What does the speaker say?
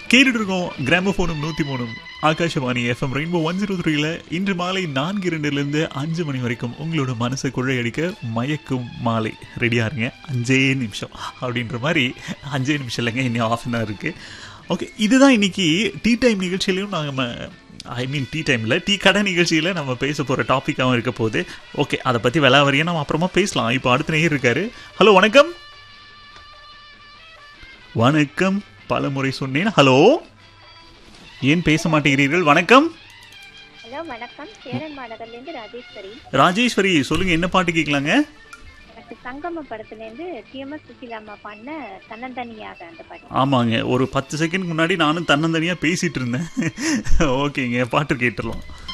கேட்டுட்டு இருக்கோம் கிராமபோனும் நூத்தி மூணும் Akashvani FM rainbow one zero த்ரீல இன்று மாலை நான்கு இரண்டுலேருந்து அஞ்சு மணி வரைக்கும் உங்களோட மனசை கொள்ளையடிக்க மயக்கும் மாலை ரெடியா இருங்க அஞ்சே நிமிஷம் அப்படின்ற மாதிரி அஞ்சே நிமிஷம் இல்லைங்க இன்னும் ஆஃப் அன் ஹவர் இருக்கு ஓகே இதுதான் இன்னைக்கு டீ டைம் நிகழ்ச்சியிலையும் நாங்கள் ஐ மீன் டீ டைமில் டீ கடை நிகழ்ச்சியில் நம்ம பேச போகிற டாப்பிக்காகவும் இருக்க போகுது ஓகே அதை பற்றி விளாவரியாக நம்ம அப்புறமா பேசலாம் இப்போ அடுத்த நேயர் இருக்காரு ஹலோ வணக்கம் வணக்கம் பல முறை சொன்னேன் ஹலோ ஏன் பேச மாட்டேங்கிறீர்கள் வணக்கம் ஹலோ வணக்கம் சேரன் மாநகர்லேருந்து ராஜேஸ்வரி ராஜேஸ்வரி சொல்லுங்க என்ன பாட்டு கேட்கலாங்க எனக்கு சங்கம படத்துலேருந்து டிஎம்எஸ் சுசிலாமா பாடின தன்னந்தனியாக அந்த பாட்டு ஆமாங்க ஒரு பத்து செகண்ட் முன்னாடி நானும் தன்னந்தனியாக பேசிட்டு இருந்தேன் ஓகேங்க பாட்டு கேட்டுடலாம்